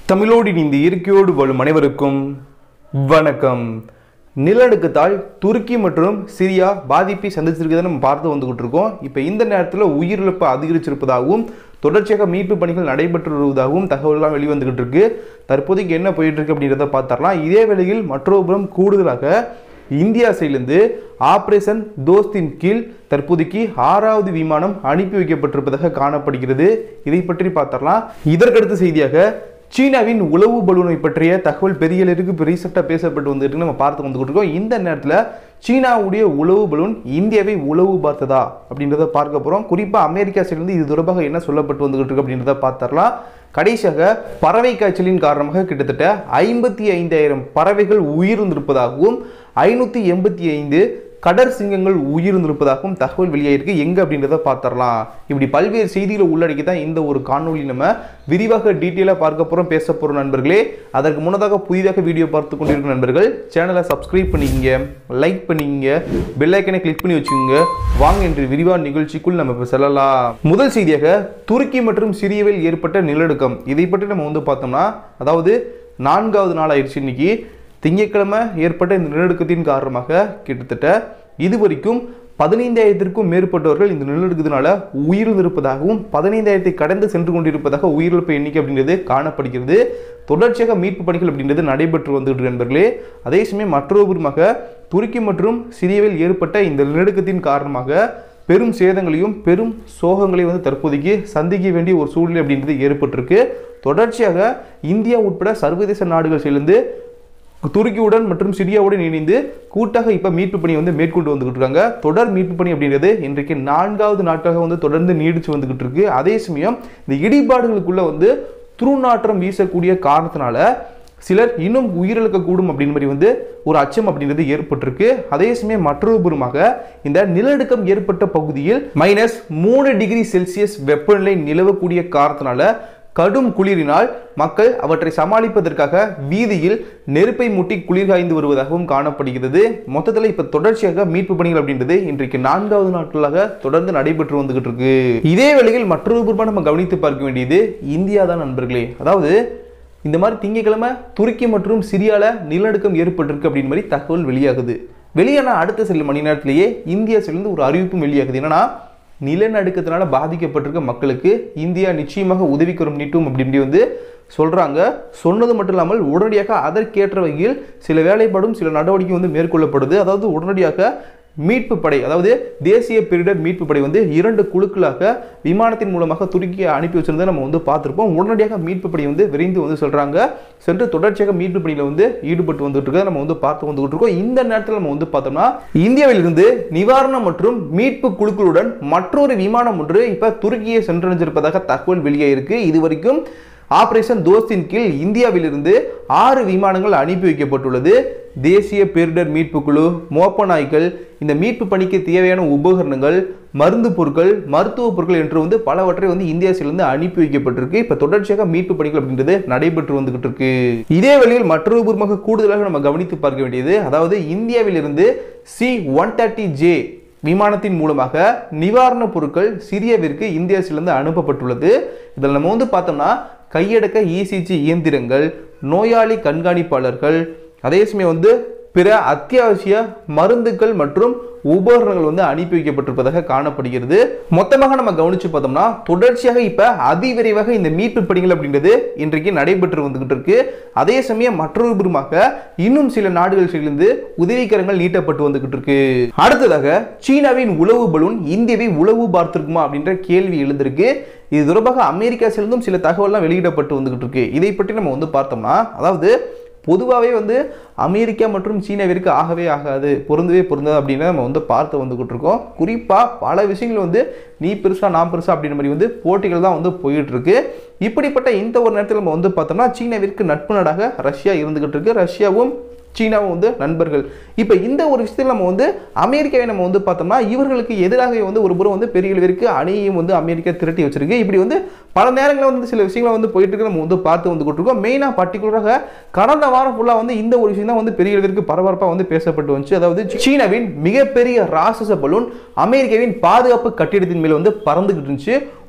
தமிழோடு இந்த இயற்கையோடு வாழும் அனைவருக்கும் வணக்கம் நிலநடுக்கத்தால் துருக்கி மற்றும் சிரியா பாதிப்பை சந்திச்சிருக்கிறத நம்ம பார்த்து வந்துகிட்டு இருக்கோம் இப்போ இந்த நேரத்தில் உயிரிழப்பு அதிகரிச்சிருப்பதாகவும் தொடர்ச்சியாக மீட்பு பணிகள் நடைபெற்று வருவதாகவும் தகவல்கள்லாம் வெளிவந்துகிட்டு இருக்கு தற்போதைக்கு என்ன போயிட்டு இருக்கு அப்படின்றத பார்த்தரலாம் இதே வேளையில் மற்றொரு புறம் கூடுதலாக இந்தியா சைட்லேருந்து ஆபரேஷன் தோஸ்தின் கீழ் தற்போதைக்கு ஆறாவது விமானம் அனுப்பி வைக்கப்பட்டிருப்பதாக காணப்படுகிறது இதை பற்றி பார்த்தரலாம் இதற்கடுத்த செய்தியாக சீனாவின் உளவு பலூனை பற்றிய தகவல் பெரிய அளவுக்கு இப்போ ரீசெண்டாக பேசப்பட்டு வந்துட்டு நம்ம பார்த்து வந்துகிட்டு இருக்கோம் இந்த நேரத்தில் சீனாவுடைய உளவு பலூன் இந்தியாவை உளவு பார்த்ததா அப்படின்றத பார்க்க போகிறோம் குறிப்பாக அமெரிக்கா சைட்லேருந்து இது தொடர்பாக என்ன சொல்லப்பட்டு வந்துகிட்டு இருக்கு அப்படின்றத பார்த்தரலாம் கடைசியாக பறவை காய்ச்சலின் காரணமாக கிட்டத்தட்ட ஐம்பத்தி ஐந்தாயிரம் பறவைகள் உயிரிழந்திருப்பதாகவும் ஐநூற்றி எண்பத்தி ஐந்து கடற் சிங்கங்கள் உயிரிழந்திருப்பதாகவும் தகவல் வெளியாயிருக்கு எங்க அப்படின்றத பார்த்தரலாம் இப்படி பல்வேறு செய்திகளை உள்ளடக்கி தான் இந்த ஒரு காணொளி நம்ம விரிவாக டீட்டெயிலாக பார்க்க போகிறோம் பேச போகிறோம் நண்பர்களே அதற்கு முன்னதாக புதிதாக வீடியோ பார்த்து கொண்டிருக்கும் நண்பர்கள் சேனலை சப்ஸ்கிரைப் பண்ணிக்கங்க லைக் பண்ணிக்கங்க பெல் ஐக்கனை கிளிக் பண்ணி வச்சுக்கோங்க வாங்க இன்று விரிவான நிகழ்ச்சிக்குள் நம்ம இப்போ செல்லலாம் முதல் செய்தியாக துருக்கி மற்றும் சிரியாவில் ஏற்பட்ட நிலநடுக்கம் இதை பற்றி நம்ம வந்து பார்த்தோம்னா அதாவது நான்காவது நாள் ஆயிடுச்சு இன்னைக்கு திங்கட்கிழமை ஏற்பட்ட இந்த நிலநடுக்கத்தின் காரணமாக கிட்டத்தட்ட இதுவரைக்கும் பதினைந்தாயிரத்திற்கும் மேற்பட்டவர்கள் இந்த நிலநடுக்கத்தினால உயிரிழந்திருப்பதாகவும் பதினைந்தாயிரத்தை கடந்து சென்று கொண்டிருப்பதாக உயிரிழப்பு எண்ணிக்கை அப்படின்றது காணப்படுகிறது தொடர்ச்சியாக மீட்பு பணிகள் அப்படின்றது நடைபெற்று வந்துட்டு நண்பர்களே அதே சமயம் மற்றொருபுறமாக துருக்கி மற்றும் சிரியாவில் ஏற்பட்ட இந்த நிலநடுக்கத்தின் காரணமாக பெரும் சேதங்களையும் பெரும் சோகங்களையும் வந்து தற்போதைக்கு சந்திக்க வேண்டிய ஒரு சூழ்நிலை அப்படின்றது ஏற்பட்டிருக்கு தொடர்ச்சியாக இந்தியா உட்பட சர்வதேச நாடுகள் சேர்ந்து துருக்கியுடன் மற்றும் சிரியாவுடன் இணைந்து கூட்டாக இப்போ மீட்பு பணி வந்து மேற்கொண்டு வந்துகிட்டு இருக்காங்க தொடர் மீட்பு பணி அப்படின்றது இன்றைக்கு நான்காவது நாட்களாக வந்து தொடர்ந்து நீடிச்சு வந்துகிட்டு இருக்கு அதே சமயம் இந்த இடிபாடுகளுக்குள்ள வந்து துருநாற்றம் வீசக்கூடிய காரணத்தினால சிலர் இன்னும் உயிரிழக்கக்கூடும் அப்படின்னு மாதிரி வந்து ஒரு அச்சம் அப்படின்றது ஏற்பட்டிருக்கு அதே சமயம் மற்றொரு புறமாக இந்த நிலநடுக்கம் ஏற்பட்ட பகுதியில் மைனஸ் மூணு டிகிரி செல்சியஸ் வெப்பநிலை நிலவக்கூடிய காரணத்தினால கடும் குளிரினால் மக்கள் அவற்றை சமாளிப்பதற்காக வீதியில் நெருப்பை மூட்டி குளிர் காய்ந்து வருவதாகவும் காணப்படுகிறது மொத்தத்தில் இப்ப தொடர்ச்சியாக மீட்பு பணிகள் அப்படின்றது இன்றைக்கு நான்காவது நாட்களாக தொடர்ந்து நடைபெற்று வந்துகிட்டு இருக்கு இதே வேளையில் மற்றொரு பூர்வமாக நம்ம கவனித்து பார்க்க வேண்டியது இந்தியா தான் நண்பர்களே அதாவது இந்த மாதிரி திங்கக்கிழமை துருக்கி மற்றும் சிரியால நிலநடுக்கம் ஏற்பட்டிருக்கு அப்படின்னு மாதிரி தகவல் வெளியாகுது வெளியான அடுத்த சில மணி நேரத்திலேயே இந்தியா சேர்ந்து ஒரு அறிவிப்பும் வெளியாகுது என்னன்னா நிலநடுக்கத்தினால பாதிக்கப்பட்டிருக்க மக்களுக்கு இந்தியா நிச்சயமாக உதவிக்கரம் நீட்டும் அப்படின்னு வந்து சொல்கிறாங்க சொன்னது மட்டும் இல்லாமல் உடனடியாக அதற்கேற்ற வகையில் சில வேலைப்பாடும் சில நடவடிக்கை வந்து மேற்கொள்ளப்படுது அதாவது உடனடியாக மீட்பு படை அதாவது தேசிய பேரிடர் மீட்பு படை வந்து இரண்டு குழுக்களாக விமானத்தின் மூலமாக துருக்கியை அனுப்பி வச்சிருந்ததை நம்ம வந்து பார்த்துருப்போம் உடனடியாக மீட்பு படை வந்து விரைந்து வந்து சொல்கிறாங்க சென்று தொடர்ச்சியாக மீட்பு பணியில் வந்து ஈடுபட்டு வந்துட்டு இருக்க நம்ம வந்து பார்த்து வந்துகிட்டு இருக்கோம் இந்த நேரத்தில் நம்ம வந்து பார்த்தோம்னா இந்தியாவிலிருந்து நிவாரணம் மற்றும் மீட்பு குழுக்களுடன் மற்றொரு விமானம் ஒன்று இப்போ துருக்கியை சென்றடைஞ்சிருப்பதாக தகவல் வெளியாயிருக்கு இது வரைக்கும் ஆபரேஷன் தோஸ்தின் கீழ் இந்தியாவிலிருந்து ஆறு விமானங்கள் அனுப்பி வைக்கப்பட்டுள்ளது தேசிய பேரிடர் மீட்பு குழு மோப்ப நாய்கள் இந்த மீட்பு பணிக்கு தேவையான உபகரணங்கள் மருந்து பொருட்கள் மருத்துவ பொருட்கள் என்று வந்து பலவற்றை வந்து இந்தியா சைட்லேருந்து அனுப்பி வைக்கப்பட்டிருக்கு இப்போ தொடர்ச்சியாக மீட்பு பணிகள் அப்படின்றது நடைபெற்று வந்துகிட்டு இருக்கு இதே வழியில் மற்றொரு பூர்வமாக கூடுதலாக நம்ம கவனித்து பார்க்க வேண்டியது அதாவது இந்தியாவிலிருந்து சி ஒன் தேர்ட்டி ஜே விமானத்தின் மூலமாக நிவாரணப் பொருட்கள் சிரியாவிற்கு இந்தியா சைட்லேருந்து அனுப்பப்பட்டுள்ளது இதில் நம்ம வந்து பார்த்தோம்னா கையடக்க இசிஜி இயந்திரங்கள் நோயாளி கண்காணிப்பாளர்கள் அதே சமயம் வந்து பிற அத்தியாவசிய மருந்துகள் மற்றும் உபகரணங்கள் வந்து அனுப்பி வைக்கப்பட்டிருப்பதாக காணப்படுகிறது மொத்தமாக நம்ம கவனிச்சு பார்த்தோம்னா தொடர்ச்சியாக இப்ப அதிவிரைவாக இந்த மீட்பு பணிகள் அப்படின்றது இன்றைக்கு நடைபெற்று வந்துகிட்டு இருக்கு அதே சமயம் மற்றொரு புறமாக இன்னும் சில நாடுகள் சேர்ந்து உதவிக்கரங்கள் நீட்டப்பட்டு வந்துகிட்டு இருக்கு அடுத்ததாக சீனாவின் உளவு பலூன் இந்தியாவை உளவு பார்த்திருக்குமா அப்படின்ற கேள்வி எழுந்திருக்கு இது தொடர்பாக அமெரிக்கா சேர்ந்தும் சில தகவல்லாம் வெளியிடப்பட்டு வந்துகிட்டு இருக்கு இதை பற்றி நம்ம வந்து பார்த்தோம்னா அதாவது பொதுவாகவே வந்து அமெரிக்கா மற்றும் சீனாவிற்கு ஆகவே ஆகாது பொருந்தவே பொருந்தாது அப்படின்னு நம்ம வந்து பார்த்து வந்துக்கிட்டு இருக்கோம் குறிப்பாக பல விஷயங்கள் வந்து நீ பெருசா நான் பெருசா அப்படின்ற மாதிரி வந்து போட்டிகள் தான் வந்து போயிட்டு இருக்கு இப்படிப்பட்ட இந்த ஒரு நேரத்தில் நம்ம வந்து பார்த்தோம்னா சீனாவிற்கு நட்பு நாடாக ரஷ்யா இருந்துகிட்டு இருக்கு ரஷ்யாவும் சீனாவும் வந்து நண்பர்கள் இப்போ இந்த ஒரு விஷயத்தில் நம்ம வந்து அமெரிக்காவை நம்ம வந்து பார்த்தோம்னா இவர்களுக்கு எதிராக வந்து ஒரு புறம் வந்து பெரிய அளவிற்கு அணியையும் வந்து அமெரிக்கா திரட்டி வச்சிருக்கு இப்படி வந்து பல நேரங்களில் வந்து சில விஷயங்களை வந்து போயிட்டு இருக்கு நம்ம வந்து பார்த்து வந்து இருக்கோம் மெயினாக பர்டிகுலராக கடந்த வாரம் ஃபுல்லாக வந்து இந்த ஒரு விஷயம் தான் வந்து பெரிய அளவிற்கு பரபரப்பாக வந்து பேசப்பட்டு வந்துச்சு அதாவது சீனாவின் மிகப்பெரிய ராட்சச பலூன் அமெரிக்காவின் பாதுகாப்பு கட்டிடத்தின் மேல் வந்து பறந்துகிட்டு இருந்துச்சு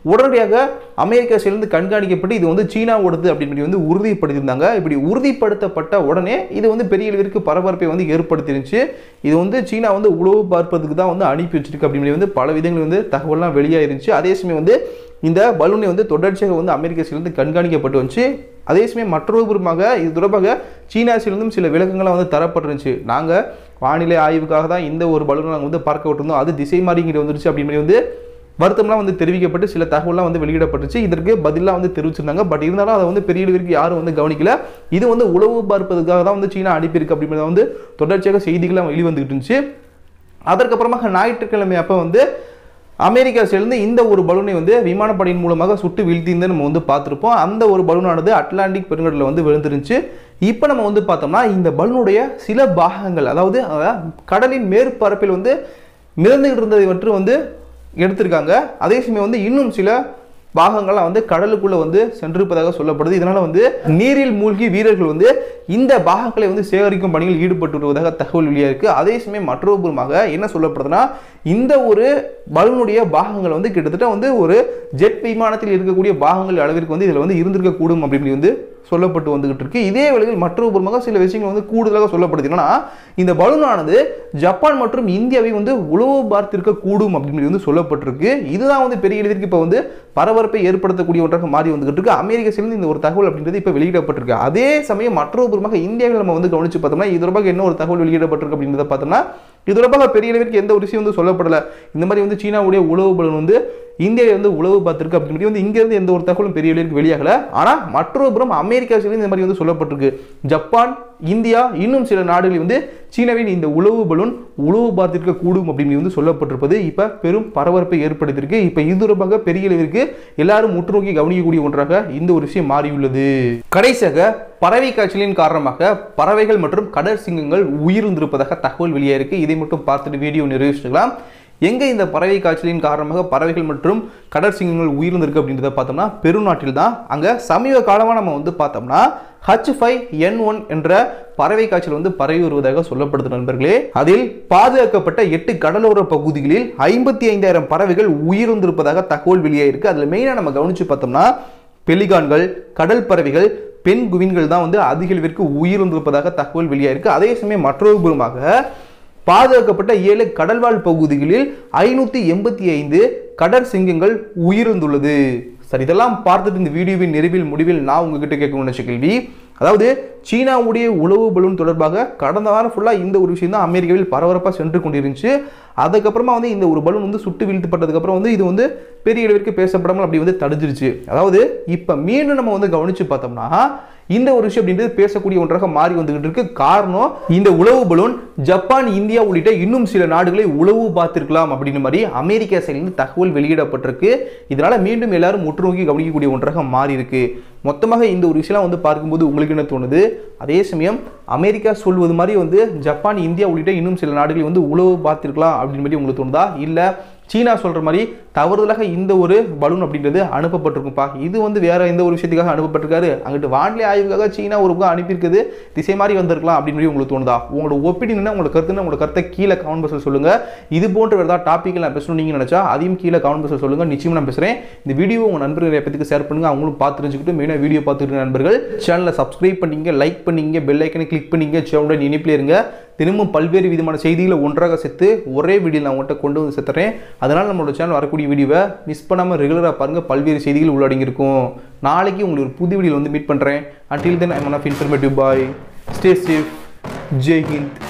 உடனடியாக அமெரிக்கா சேர்ந்து கண்காணிக்கப்பட்டு இது வந்து சீனாவோடது அப்படின்னு வந்து உறுதிப்படுத்தியிருந்தாங்க இப்படி உறுதிப்படுத்தப்பட்ட உடனே இது வந்து பெரிய அளவிற்கு பரபரப்பை வந்து ஏற்படுத்திருந்துச்சு இது வந்து சீனா வந்து உளவு பார்ப்பதுக்கு தான் வந்து அனுப்பி வச்சிருக்கு அப்படின்னு வந்து பல விதங்கள் வந்து தகவல்லாம் வெளியாயிருந்துச்சு அதே சமயம் வந்து இந்த பலூனை வந்து தொடர்ச்சியாக வந்து அமெரிக்கா சைடிலிருந்து கண்காணிக்கப்பட்டு வந்துச்சு அதே சமயம் மற்றொரு புறமாக இது தொடர்பாக சீனா சைடிலிருந்தும் சில விளக்கங்கள்லாம் வந்து தரப்பட்டிருந்துச்சு நாங்கள் வானிலை ஆய்வுக்காக தான் இந்த ஒரு பலூனை நாங்கள் வந்து பார்க்க விட்டுருந்தோம் அது திசை மாறி இங்கிட்டு வந்துருச்சு அப்படின்னு மாதிரி வந்து வருத்தம்லாம் வந்து தெரிவிக்கப்பட்டு சில தகவல்லாம் வந்து வெளியிடப்பட்டுச்சு இதற்கு பதிலாக வந்து தெரிவிச்சிருந்தாங்க பட் இருந்தாலும் அதை வந்து பெரிய அளவிற்கு யாரும் வந்து கவனிக்கல இது வந்து உளவு பார்ப்பதற்காக தான் வந்து சீனா அனுப்பியிருக்கு அப்படிங்கிறத வந்து தொடர்ச்சியாக செய்திகள்லாம் வெளிவந்துகிட்டு இருந்துச்சு அதற்கப்புறமாக ஞாயிற்றுக்கிழமை அப்போ வந்து அமெரிக்கா சேர்ந்து இந்த ஒரு பலூனை வந்து விமானப்படையின் மூலமாக சுட்டு வீழ்த்தின்னு நம்ம வந்து பார்த்துருப்போம் அந்த ஒரு பலூனானது அட்லாண்டிக் பெருங்கடலில் வந்து விழுந்துருந்துச்சு இப்போ நம்ம வந்து பார்த்தோம்னா இந்த பலூனுடைய சில பாகங்கள் அதாவது அஹ், கடலின் மேற்பரப்பில் வந்து மிதந்துகிட்டு இருந்ததை மட்டும் வந்து எடுத்திருக்காங்க அதே சமயம் வந்து இன்னும் சில பாகங்கள்லாம் வந்து கடலுக்குள்ள வந்து சென்றிருப்பதாக சொல்லப்படுது இதனால வந்து நீரில் மூழ்கி வீரர்கள் வந்து இந்த பாகங்களை வந்து சேகரிக்கும் பணியில் ஈடுபட்டு வருவதாக தகவல் வெளியாக இருக்கு அதே சமயம் மற்றொரு புறமாக என்ன சொல்லப்படுதுன்னா இந்த ஒரு பலூனுடைய பாகங்கள் வந்து கிட்டத்தட்ட வந்து ஒரு ஜெட் விமானத்தில் இருக்கக்கூடிய பாகங்கள் அளவிற்கு வந்து இதில் வந்து இருந்திருக்க கூடும் அப்படின்னு வந்து சொல்லப்பட்டு வந்துகிட்டு இருக்கு இதே வேளையில் மற்றொரு புறமாக சில விஷயங்கள் வந்து கூடுதலாக சொல்லப்படுது என்னன்னா இந்த பலூனானது ஜப்பான் மற்றும் இந்தியாவை வந்து உளவு பார்த்திருக்க கூடும் அப்படின்னு வந்து சொல்லப்பட்டிருக்கு இதுதான் வந்து பெரிய அளவிற்கு இப்போ வந்து பரபரப்பை ஏற்படுத்தக்கூடிய ஒன்றாக மாறி வந்துகிட்டு இருக்கு அமெரிக்கா சேர்ந்து இந்த ஒரு தகவல் அப்படின்றது இப்போ வெளியிடப்பட்டிருக்கு அதே சமயம் மற்றொரு புறமாக இந்தியாவில் நம்ம வந்து கவனிச்சு பார்த்தோம்னா இது தொடர்பாக என்ன ஒரு தகவல் வெளியிடப்பட்டிருக்கு அப்படின்றத பார்த்தோம்னா இது தொடர்பாக பெரிய அளவிற்கு எந்த ஒரு விஷயம் வந்து சொல்லப்படலை இந்த மாதிரி வந்து சீனாவுடைய உளவு பலன் வந்து இந்தியாவை வந்து உளவு பார்த்திருக்கு அப்படின்னு வந்து இங்கேருந்து எந்த ஒரு தகவலும் பெரிய அளவிற்கு வெளியாகல ஆனால் மற்றொரு புறம் அமெரிக்கா சைடுல இந்த மாதிரி வந்து சொல்லப்பட்டிருக்கு ஜப்பான் இந்தியா இன்னும் சில நாடுகளில் வந்து சீனாவின் இந்த உளவு பலூன் உளவு பார்த்திருக்க கூடும் அப்படின்னு வந்து சொல்லப்பட்டிருப்பது இப்போ பெரும் பரபரப்பை ஏற்படுத்தியிருக்கு இப்போ இது தொடர்பாக பெரிய அளவிற்கு எல்லாரும் முற்று நோக்கி கவனிக்கக்கூடிய ஒன்றாக இந்த ஒரு விஷயம் மாறியுள்ளது கடைசியாக பறவை காய்ச்சலின் காரணமாக பறவைகள் மற்றும் கடற் சிங்கங்கள் உயிரிழந்திருப்பதாக தகவல் வெளியாயிருக்கு இதை மட்டும் பார்த்துட்டு வீடியோ நிறைவேற்றிக்கலாம் எங்கே இந்த பறவை காய்ச்சலின் காரணமாக பறவைகள் மற்றும் கடற்சிங்கங்கள் உயிரிழந்திருக்கு அப்படின்றத பார்த்தோம்னா பெருநாட்டில் தான் அங்கே சமீப காலமாக நம்ம வந்து பார்த்தோம்னா ஹச் ஃபைவ் என் ஒன் என்ற பறவை காய்ச்சல் வந்து பரவி வருவதாக சொல்லப்படுது நண்பர்களே அதில் பாதுகாக்கப்பட்ட எட்டு கடலோர பகுதிகளில் ஐம்பத்தி ஐந்தாயிரம் பறவைகள் உயிரிழந்திருப்பதாக தகவல் வெளியாயிருக்கு அதில் மெயினாக நம்ம கவனிச்சு பார்த்தோம்னா பெலிகான்கள் கடல் பறவைகள் பெண் குவின்கள் தான் வந்து அதிக அளவிற்கு உயிரிழந்திருப்பதாக தகவல் வெளியாயிருக்கு அதே சமயம் மற்றொரு புறமாக பாதுகாக்கப்பட்ட ஏழு கடல்வாழ் பகுதிகளில் ஐநூற்றி எண்பத்தி ஐந்து கடற் சிங்கங்கள் உயிரிழந்துள்ளது சரி இதெல்லாம் பார்த்துட்டு இந்த வீடியோவின் நிறைவில் முடிவில் நான் உங்ககிட்ட கேட்க நினைச்ச கேள்வி அதாவது சீனாவுடைய உளவு பலூன் தொடர்பாக கடந்த வாரம் ஃபுல்லாக இந்த ஒரு விஷயம் தான் அமெரிக்காவில் பரபரப்பாக சென்று கொண்டிருந்துச்சு அதுக்கப்புறமா வந்து இந்த ஒரு பலூன் வந்து சுட்டு வீழ்த்தப்பட்டதுக்கப்புறம் வந்து இது வந்து பெரிய அளவிற்கு பேசப்படாமல் அப்படி வந்து தடுஞ்சிருச்சு அதாவது இப்போ மீண்டும் நம்ம வந்து கவனிச்சு பார்த்தோம்னா இந்த ஒரு விஷயம் அப்படின்றது பேசக்கூடிய ஒன்றாக மாறி வந்துகிட்டு இருக்கு காரணம் இந்த உளவு பலூன் ஜப்பான் இந்தியா உள்ளிட்ட இன்னும் சில நாடுகளை உளவு பார்த்திருக்கலாம் அப்படின்னு மாதிரி அமெரிக்கா சைட்லேருந்து தகவல் வெளியிடப்பட்டிருக்கு இதனால மீண்டும் எல்லாரும் முற்று நோக்கி கவனிக்கக்கூடிய ஒன்றாக மாறி இருக்கு மொத்தமாக இந்த ஒரு விஷயம் வந்து பார்க்கும்போது உங்களுக்கு என்ன தோணுது அதே சமயம் அமெரிக்கா சொல்வது மாதிரி வந்து ஜப்பான் இந்தியா உள்ளிட்ட இன்னும் சில நாடுகளை வந்து உளவு பார்த்திருக்கலாம் அப்படின்னு மாதிரி உங்களுக்கு தோணுதா இல்லை சீனா சொல்ற மாதிரி தவறுதலாக இந்த ஒரு பலூன் அப்படின்றது அனுப்பப்பட்டிருக்கும்பா இது வந்து வேற எந்த ஒரு விஷயத்துக்காக அனுப்பப்பட்டிருக்காரு அங்கிட்டு வானிலை ஆய்வுக்காக சீனா ஒரு பக்கம் அனுப்பியிருக்குது திசை மாதிரி வந்திருக்கலாம் அப்படின்னு மாதிரி உங்களுக்கு தோணுதா உங்களோட ஒப்பீனியன் உங்களோட கருத்துன்னு உங்களோட கருத்தை கீழே கமெண்ட் பாக்ஸில் சொல்லுங்க இது போன்ற வேறு ஏதாவது டாப்பிக்கில் நான் பேசணும் நீங்க நினைச்சா அதையும் கீழே கமெண்ட் பாக்ஸில் சொல்லுங்க நிச்சயமா நான் பேசுறேன் இந்த வீடியோ உங்க நண்பர்கள் எப்பத்துக்கு ஷேர் பண்ணுங்க அவங்களும் பார்த்து தெரிஞ்சுக்கிட்டு மெயினாக வீடியோ பார்த்துக்கிட்டு நண்பர்கள் சேனலை சப்ஸ்கிரைப் பண்ணீங்க லைக் பண்ணீங்க பெல் ஐக்கனை கிளிக் பண்ணீங்க சேனலுடன் இணைப்பில் இருங்க தினமும் பல்வேறு விதமான செய்திகளை ஒன்றாக சேர்த்து ஒரே வீடியோ நான் உங்கள்கிட்ட கொண்டு வந்து சேர்த்துறேன் அதனால் நம்மளோட சேனல் வரக்கூடிய வீடியோவை மிஸ் பண்ணாமல் ரெகுலராக பாருங்கள் பல்வேறு செய்திகள் உள்ளடங்கியிருக்கும் நாளைக்கு உங்களுக்கு ஒரு புது வீடியோவில் வந்து மீட் பண்ணுறேன் until then I one of informative bye stay safe ஜெய் ஹிந்த்